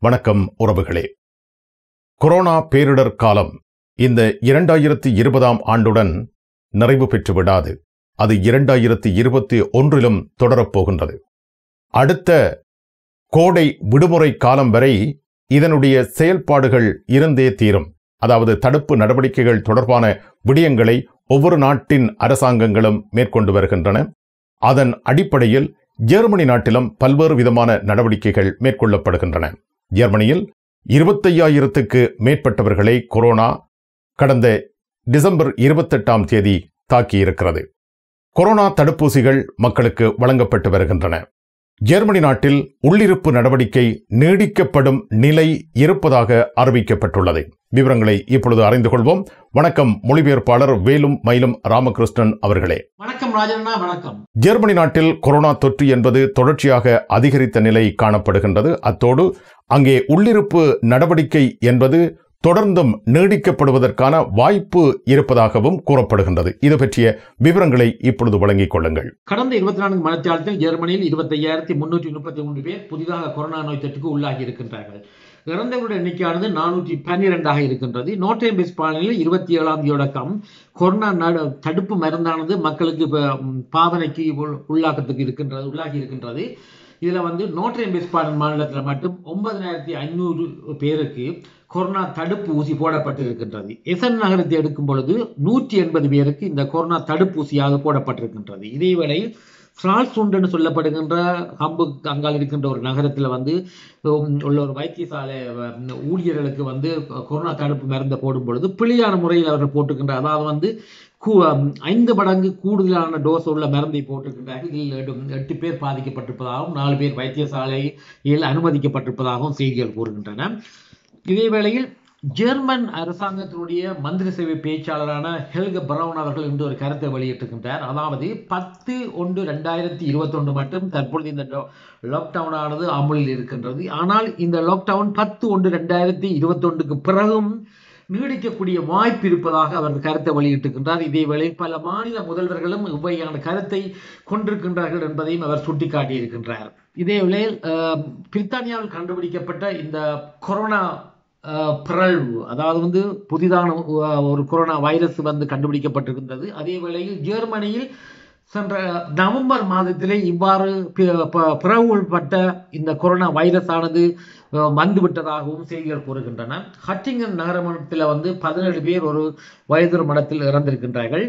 வணக்கம் உறவுகளே கொரோனா பேரிடர் காலம் இந்த இரண்டாயிரத்தி இருபதாம் ஆண்டுடன் நிறைவு பெற்று விடாது அது இரண்டாயிரத்தி இருபத்தி ஒன்றிலும் தொடரப்போகின்றது அடுத்த கோடை விடுமுறை காலம் வரை இதனுடைய செயல்பாடுகள் இருந்தே தீரும் அதாவது தடுப்பு நடவடிக்கைகள் தொடர்பான விடயங்களை ஒவ்வொரு நாட்டின் அரசாங்கங்களும் மேற்கொண்டு வருகின்றன அதன் அடிப்படையில் ஜெர்மனி நாட்டிலும் பல்வேறு விதமான நடவடிக்கைகள் மேற்கொள்ளப்படுகின்றன ஜெர்மனியில் இருபத்தையாயிரத்துக்கு மேற்பட்டவர்களை கொரோனா கடந்த டிசம்பர் இருபத்தெட்டாம் தேதி தாக்கியிருக்கிறது கொரோனா தடுப்பூசிகள் மக்களுக்கு வழங்கப்பட்டு வருகின்றன ஜெர்மனி நாட்டில் உள்ளிருப்பு நடவடிக்கை நீடிக்கப்படும் நிலை இருப்பதாக அறிவிக்கப்பட்டுள்ளது விவரங்களை இப்பொழுது அறிந்து கொள்வோம் வணக்கம் மொழிபெயர்ப்பாளர் வேலும் மயிலும் ராமகிருஷ்ணன் அவர்களே வணக்கம் ராஜண்ணா வணக்கம் ஜெர்மனி நாட்டில் கொரோனா தொற்று என்பது தொடர்ச்சியாக அதிகரித்த நிலை காணப்படுகின்றது அத்தோடு அங்கே உள்ளிருப்பு நடவடிக்கை என்பது தொடர்ந்தும் நீடிக்கப்படுவதற்கான வாய்ப்பு இருப்பதாகவும் கூறப்படுகின்றது இது பற்றிய விவரங்களை இப்பொழுது வழங்கிக் கொள்ளுங்கள் கடந்த இருபத்தி நான்கு மணித்தியாலத்தில் ஜெர்மனியில் இருபத்தி ஐயாயிரத்தி முன்னூற்றி முப்பத்தி மூன்று பேர் புதிதாக கொரோனா நோய் தொற்றுக்கு உள்ளாகி இருக்கின்றார்கள் இறந்தவருடைய எண்ணிக்கையானது நானூற்றி பன்னிரெண்டாக இருக்கின்றது நோட்டேம் பிஸ்பானில் இருபத்தி ஏழாம் தொடக்கம் கொரோனா நட- தடுப்பு மருந்தானது மக்களுக்கு இப்ப, ம், பாவனைக்கு உள்- உள்ளாக்கத்துக்கு இருக்கின்றது உள்ளாகி இருக்கின்றது இதில் வந்து நோட்ரேம் பிஸ்பான் மாநிலத்தில் மட்டும் ஒன்பதினாயிரத்தி ஐநூறு பேருக்கு கொரோனா தடுப்பு ஊசி போடப்பட்டு இருக்கின்றது எசன் நகரத்தை எடுக்கும் பொழுது நூற்றி எண்பது பேருக்கு இந்த கொரோனா தடுப்பூசியாக போடப்பட்டிருக்கின்றது இதேவேளை ஃப்ரால்சுண்டுன்னு சொல்லப்படுகின்ற ஹம்பு அங்கால் இருக்கின்ற ஒரு நகரத்தில் வந்து உம், உள்ள ஒரு வைத்தியசாலை உம், ஊழியர்களுக்கு வந்து கொரோனா தடுப்பு மருந்தை போடும் பொழுது பிழையான முறையில் அவர்கள் போட்டுக்கின்ற அதாவது வந்து கூ- உம், ஐந்து மடங்கு கூடுதலான டோஸ் உள்ள மருந்தை போட்டிருக்கின்றார்கள் இதில் எட்டு- எட்டு பேர் பாதிக்கப்பட்டிருப்பதாகவும் நாலு பேர் வைத்தியசாலையில் அனுமதிக்கப்பட்டிருப்பதாகவும் செய்திகள் கூறுகின்றன இதே வேளையில் ஜெர்மன் அரசாங்கத்தினுடைய மந்திரி சேவை பேச்சாளரான ஹெல்க பிரவுன் அவர்கள் இன்று ஒரு கருத்தை வெளியிட்டிருக்கின்றார் அதாவது பத்து ஒன்று ரெண்டாயிரத்தி இருபத்தொன்று மட்டும் தற்பொழுது இந்த லாக்டவுன் ஆனது அமலில் இருக்கின்றது ஆனால் இந்த லாக்டவுன் பத்து ஒன்று ரெண்டாயிரத்தி இருபத்தொன்றுக்கு பிறகும் நீடிக்கக்கூடிய வாய்ப்பு இருப்பதாக அவர் கருத்தை வெளியிட்டிருக்கின்றார் இதேவேளை பல மாநில முதல்வர்களும் இவ்வையான கருத்தை கொண்டிருக்கின்றார்கள் என்பதையும் அவர் சுட்டிக்காட்டியிருக்கின்றார் இதேவேளை அஹ், பிரித்தானியாவில் கண்டுபிடிக்கப்பட்ட இந்த கொரோனா அஹ், பிறழ்வு அதாவது வந்து புதிதான அஹ், ஒரு கொரோனா வைரஸ் வந்து கண்டுபிடிக்கப்பட்டிருக்கின்றது அதே வேளையில் ஜெர்மனியில் சென்ற நவம்பர் மாதத்திலே இவ்வாறு பி- ப- பிறவுள்பட்ட இந்த கொரோனா வைரஸ் ஆனது அஹ், வந்துவிட்டதாகவும் செய்திகள் கூறுகின்றன ஹட்டிங்கன் நகரமத்தில் வந்து பதினேழு பேர் ஒரு வயது மடத்தில் இறந்திருக்கின்றார்கள்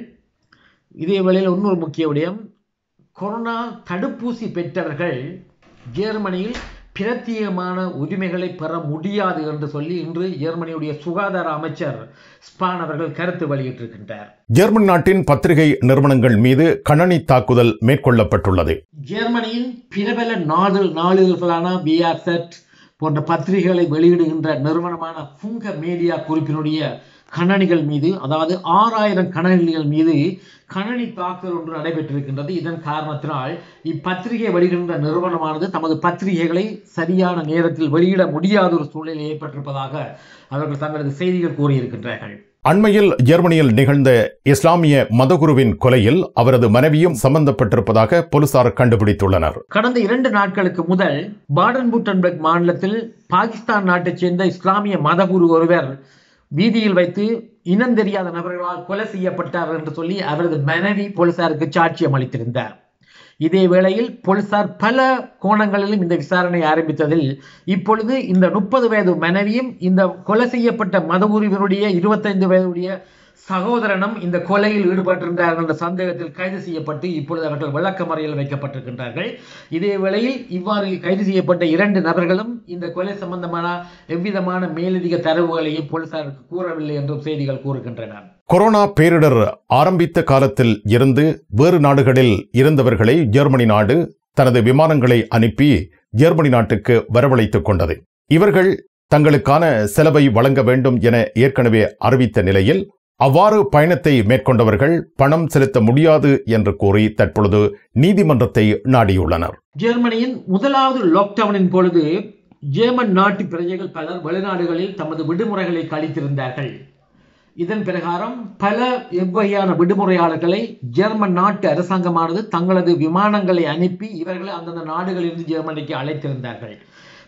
இதே வேளையில் இன்னொரு முக்கிய விடயம் கொரோனா தடுப்பூசி பெற்றவர்கள் ஜெர்மனியில் பிரத்யேகமான உரிமைகளை பெற முடியாது என்று சொல்லி இன்று ஜெர்மனியுடைய சுகாதார அமைச்சர் ஸ்பான் அவர்கள் கருத்து வெளியிட்டிருக்கின்றார் ஜெர்மன் நாட்டின் பத்திரிகை நிறுவனங்கள் மீது கணனி தாக்குதல் மேற்கொள்ளப்பட்டுள்ளது ஜெர்மனியின் பிரபல நாளிதழ் நாளிதழ்களான பிஆர்செட் போன்ற பத்திரிகைகளை வெளியிடுகின்ற நிறுவனமான ஃபுங்க மீடியா குறிப்பினுடைய கணனிகள் மீது அதாவது ஆறாயிரம் கணனிகள் மீது கணனி தாக்குதல் ஒன்று நடைபெற்றிருக்கின்றது இதன் காரணத்தினால் இப்பத்திரிகை வெளியிடுகின்ற நிறுவனமானது தமது பத்திரிகைகளை சரியான நேரத்தில் வெளியிட முடியாத ஒரு சூழ்நிலை ஏற்பட்டிருப்பதாக அவர்கள் தங்களது செய்திகள் கூறியிருக்கின்றார்கள் அண்மையில் ஜெர்மனியில் நிகழ்ந்த இஸ்லாமிய மதகுருவின் கொலையில் அவரது மனைவியும் சம்பந்தப்பட்டிருப்பதாக போலீசார் கண்டுபிடித்துள்ளனர் கடந்த இரண்டு நாட்களுக்கு முதல் பாடன் புட்டன்பெர்க் மாநிலத்தில் பாகிஸ்தான் நாட்டைச் சேர்ந்த இஸ்லாமிய மதகுரு ஒருவர் வீதியில் வைத்து இனம் தெரியாத நபர்களால் கொலை செய்யப்பட்டார் என்று சொல்லி அவரது மனைவி போலீசாருக்கு சாட்சியம் அளித்திருந்தார் இதே வேளையில் போலீசார் பல கோணங்களிலும் இந்த விசாரணை ஆரம்பித்ததில் இப்பொழுது இந்த முப்பது வயது மனைவியும் இந்த கொலை செய்யப்பட்ட மதகுருவினுடைய இருபத்தைந்து வயதுடைய சகோதரனும் இந்த கொலையில் ஈடுபட்டிருந்தார் என்ற சந்தேகத்தில் கைது செய்யப்பட்டு இப்பொழுது அவர்கள் விளக்கமறையில் வைக்கப்பட்டிருக்கின்றார்கள் இதே வேளையில் இவ்வாறு கைது செய்யப்பட்ட இரண்டு நபர்களும் இந்த கொலை சம்பந்தமான எவ்விதமான மேலதிக தரவுகளையும் போலீசாருக்கு கூறவில்லை என்றும் செய்திகள் கூறுகின்றன கொரோனா பேரிடர் ஆரம்பித்த காலத்தில் இருந்து வேறு நாடுகளில் இருந்தவர்களை ஜெர்மனி நாடு தனது விமானங்களை அனுப்பி ஜெர்மனி நாட்டுக்கு வரவழைத்துக் கொண்டது இவர்கள் தங்களுக்கான செலவை வழங்க வேண்டும் என ஏற்கனவே அறிவித்த நிலையில் அவ்வாறு பயணத்தை மேற்கொண்டவர்கள் பணம் செலுத்த முடியாது என்று கூறி தற்பொழுது நீதிமன்றத்தை நாடியுள்ளனர் ஜெர்மனியின் முதலாவது லாக்டவுனின் பொழுது ஜெர்மன் நாட்டு பிரஜைகள் பலர் வெளிநாடுகளில் தமது விடுமுறைகளை கழித்திருந்தார்கள் இதன் பிரகாரம் பல எவ்வகையான விடுமுறையாளர்களை ஜெர்மன் நாட்டு அரசாங்கமானது தங்களது விமானங்களை அனுப்பி இவர்களை அந்தந்த நாடுகளிலிருந்து ஜெர்மனிக்கு அழைத்திருந்தார்கள்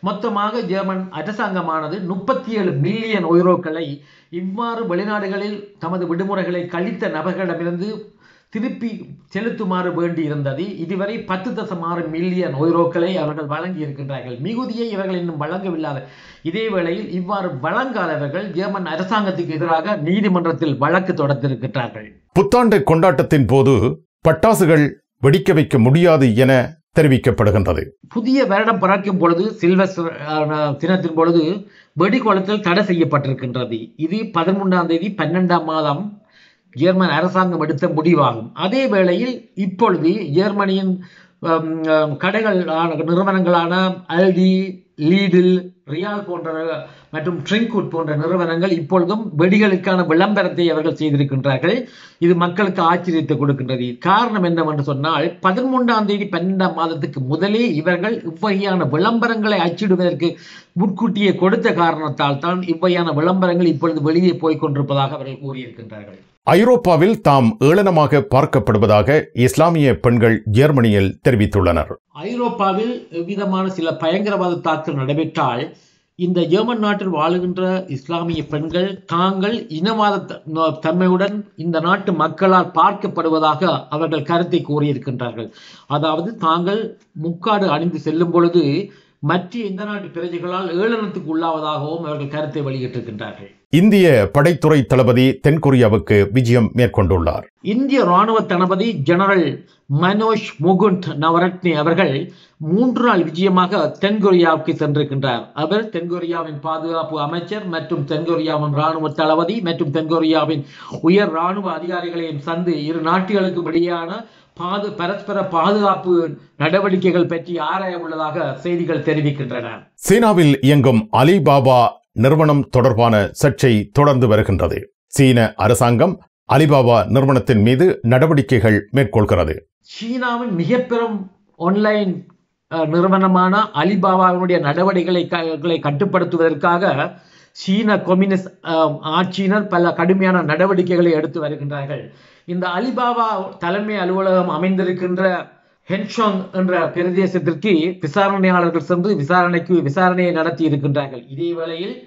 மொத்தமாக ஜெர்மன் அரசாங்கமானது முப்பத்தி ஏழு மில்லியன் யூரோக்களை இவ்வாறு வெளிநாடுகளில் தமது விடுமுறைகளை கழித்த நபர்களிடமிருந்து திருப்பி செலுத்துமாறு வேண்டியிருந்தது இதுவரை பத்து தசம் ஆறு மில்லியன் யூரோக்களை அவர்கள் வழங்கி இருக்கின்றார்கள் மிகுதியை இவர்கள் இன்னும் வழங்கவில்லாத இதே வேளையில் இவ்வாறு வழங்காதவர்கள் ஜெர்மன் அரசாங்கத்துக்கு எதிராக நீதிமன்றத்தில் வழக்கு தொடர்ந்திருக்கிறார்கள் புத்தாண்டு கொண்டாட்டத்தின் போது பட்டாசுகள் வெடிக்க வைக்க முடியாது என தெரிவிக்கப்படுகின்றது புதிய வருடம் பிறக்கும் பொழுது சில்வஸ்டர் அஹ், தினத்தின் பொழுது வெடிக்கொளுத்தல் தடை செய்யப்பட்டிருக்கின்றது இது பதிமூன்றாம் தேதி பன்னெண்டாம் மாதம் ஜெர்மன் அரசாங்கம் எடுத்த முடிவாகும் அதே வேளையில் இப்பொழுது ஜெர்மனியின் ஹம், ஹம், கடைகள் ஆன- நிறுவனங்களான அல்டி லீடில் ரியால் போன்ற மற்றும் ட்ரிங்க்வுட் போன்ற நிறுவனங்கள் இப்பொழுதும் வெடிகளுக்கான விளம்பரத்தை அவர்கள் செய்திருக்கின்றார்கள் இது மக்களுக்கு ஆச்சரியத்தை கொடுக்கின்றது காரணம் என்னவென்று சொன்னால் பதிமூன்றாம் தேதி பன்னெண்டாம் மாதத்துக்கு முதலே இவர்கள் இவ்வகையான விளம்பரங்களை அச்சிடுவதற்கு முன்கூட்டியே கொடுத்த காரணத்தால் தான் இவ்வகையான விளம்பரங்கள் இப்பொழுது வெளியே போய்க் கொண்டிருப்பதாக அவர்கள் கூறியிருக்கின்றார்கள் ஐரோப்பாவில் தாம் ஏளனமாக பார்க்கப்படுவதாக இஸ்லாமிய பெண்கள் ஜெர்மனியில் தெரிவித்துள்ளனர் ஐரோப்பாவில் எவ்விதமான சில பயங்கரவாத தாக்குதல் நடைபெற்றால் இந்த ஜெர்மன் நாட்டில் வாழுகின்ற இஸ்லாமிய பெண்கள் தாங்கள் இனவாத த- நோ- தன்மையுடன் இந்த நாட்டு மக்களால் பார்க்கப்படுவதாக அவர்கள் கருத்தை கூறியிருக்கின்றார்கள் அதாவது தாங்கள் முக்காடு அணிந்து செல்லும் பொழுது மற்ற இந்த நாட்டு பிரஜைகளால் ஏளனத்துக்கு உள்ளாவதாகவும் அவர்கள் கருத்தை வெளியிட்டிருக்கின்றார்கள் இந்திய படைத்துறை தளபதி தென்கொரியாவுக்கு விஜயம் மேற்கொண்டுள்ளார் இந்திய ராணுவ தளபதி ஜெனரல் மனோஜ் முகுந்த் நவரத்னே அவர்கள் மூன்று நாள் விஜயமாக தென்கொரியாவுக்கு சென்றிருக்கின்றார் அவர் தென்கொரியாவின் பாதுகாப்பு அமைச்சர் மற்றும் தென்கொரியாவின் ராணுவ தளபதி மற்றும் தென்கொரியாவின் உயர் ராணுவ அதிகாரிகளையும் சந்து இரு நாட்டுகளுக்கும் இடையேயான பாது பரஸ்பர பாதுகாப்பு நடவடிக்கைகள் பற்றி ஆராய உள்ளதாக செய்திகள் தெரிவிக்கின்றன சீனாவில் இயங்கும் அலிபாபா நிறுவனம் தொடர்பான சர்ச்சை தொடர்ந்து வருகின்றது சீன அரசாங்கம் அலிபாபா நிறுவனத்தின் மீது நடவடிக்கைகள் மேற்கொள்கிறது சீனாவின் மிக பெரும் ஆன்லைன் அஹ், நிறுவனமான அலிபாபாவினுடைய நடவடிக்கைகளை க- களை கட்டுப்படுத்துவதற்காக சீன கம்யூனிஸ்ட் அஹ், ஆட்சியினர் பல கடுமையான நடவடிக்கைகளை எடுத்து வருகின்றார்கள் இந்த அலிபாபா தலைமை அலுவலகம் அமைந்திருக்கின்ற ஹென்ஷாங் என்ற பிரதேசத்திற்கு விசாரணையாளர்கள் சென்று விசாரணைக்கு விசாரணையை நடத்தி இருக்கின்றார்கள் இதே வேளையில்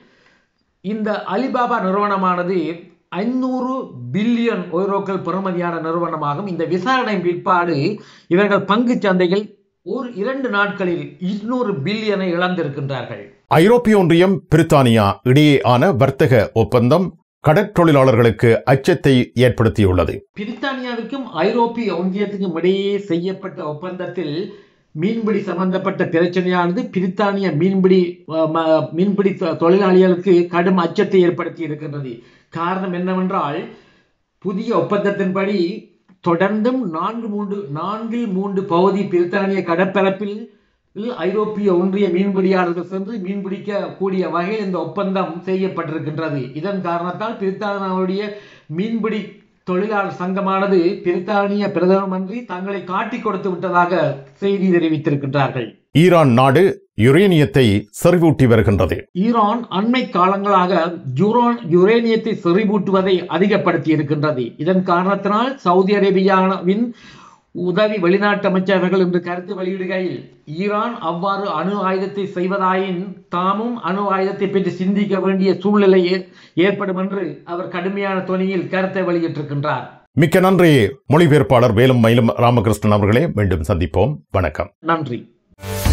இந்த அலிபாபா நிறுவனமானது ஐநூறு பில்லியன் யூரோக்கள் பெறுமதியான நிறுவனமாகும் இந்த விசாரணை பிற்பாடு இவர்கள் பங்கு சந்தையில் ஒரு இரண்டு நாட்களில் இருநூறு பில்லியனை இழந்திருக்கின்றார்கள் ஐரோப்பிய ஒன்றியம் பிரித்தானியா இடையேயான வர்த்தக ஒப்பந்தம் கடற்றொழிலாளர்களுக்கு அச்சத்தை ஏற்படுத்தியுள்ளது பிரித்தானியாவுக்கும் ஐரோப்பிய ஒன்றியத்துக்கும் இடையே செய்யப்பட்ட ஒப்பந்தத்தில் மீன்பிடி சம்பந்தப்பட்ட பிரச்சனையானது பிரித்தானிய மீன்பிடி அஹ், ம- மீன்பிடி தொ- தொழிலாளிகளுக்கு கடும் அச்சத்தை ஏற்படுத்தி இருக்கின்றது காரணம் என்னவென்றால் புதிய ஒப்பந்தத்தின்படி தொடர்ந்தும் நான்கு மூன்று நான்கில் மூன்று பகுதி பிரித்தானிய கடற்பரப்பில் ஐரோப்பிய ஒன்றிய மீன்பிடியாளர்கள் சென்று மீன்பிடிக்க கூடிய வகையில் இந்த ஒப்பந்தம் செய்யப்பட்டிருக்கின்றது இதன் காரணத்தால் பிரித்தானியாவுடைய மீன்பிடி தொழிலாளர் சங்கமானது பிரித்தானிய பிரதம மந்திரி தங்களை காட்டிக் கொடுத்து விட்டதாக செய்தி தெரிவித்திருக்கின்றார்கள் ஈரான் நாடு யுரேனியத்தை செறிவூட்டி வருகின்றது ஈரான் அண்மை காலங்களாக யுரான் யுரேனியத்தை செறிவூட்டுவதை அதிகப்படுத்தி இருக்கின்றது இதன் காரணத்தினால் சவுதி அரேபியாவின் உதவி வெளிநாட்டு அமைச்சர்கள் என்று கருத்து வெளியிடுகையில் ஈரான் அவ்வாறு அணு ஆயுதத்தை செய்வதாயின் தாமும் அணு ஆயுதத்தை பற்றி சிந்திக்க வேண்டிய சூழ்நிலை ஏ- ஏற்படும் என்று அவர் கடுமையான துணியில் கருத்தை வெளியிட்டிருக்கின்றார் மிக்க நன்றி மொழிபெயர்ப்பாளர் வேலும் மயிலும் ராமகிருஷ்ணன் அவர்களே மீண்டும் சந்திப்போம் வணக்கம் நன்றி